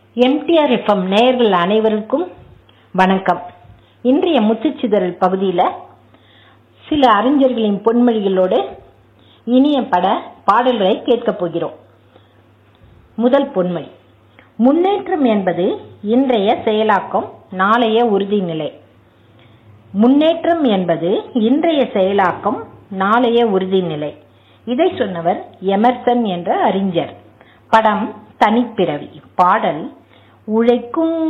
MTR FM நேயர்கள் அனைவருக்கும் வணக்கம் இன்றைய முத்துச்சிதறல் பகுதியில் சில அறிஞர்களின் பொன்மொழிகளோடு இனிய பட பாடல்களை கேட்கப் போகிறோம் முதல் பொன்மொழி முன்னேற்றம் என்பது இன்றைய செயலாக்கம் நாளைய உறுதிநிலை முன்னேற்றம் என்பது இன்றைய செயலாக்கம் நாளைய உறுதிநிலை இதை சொன்னவர் எமர்சன் என்ற அறிஞர் படம் தனிப்பிறவி பாடல் உழைக்கும்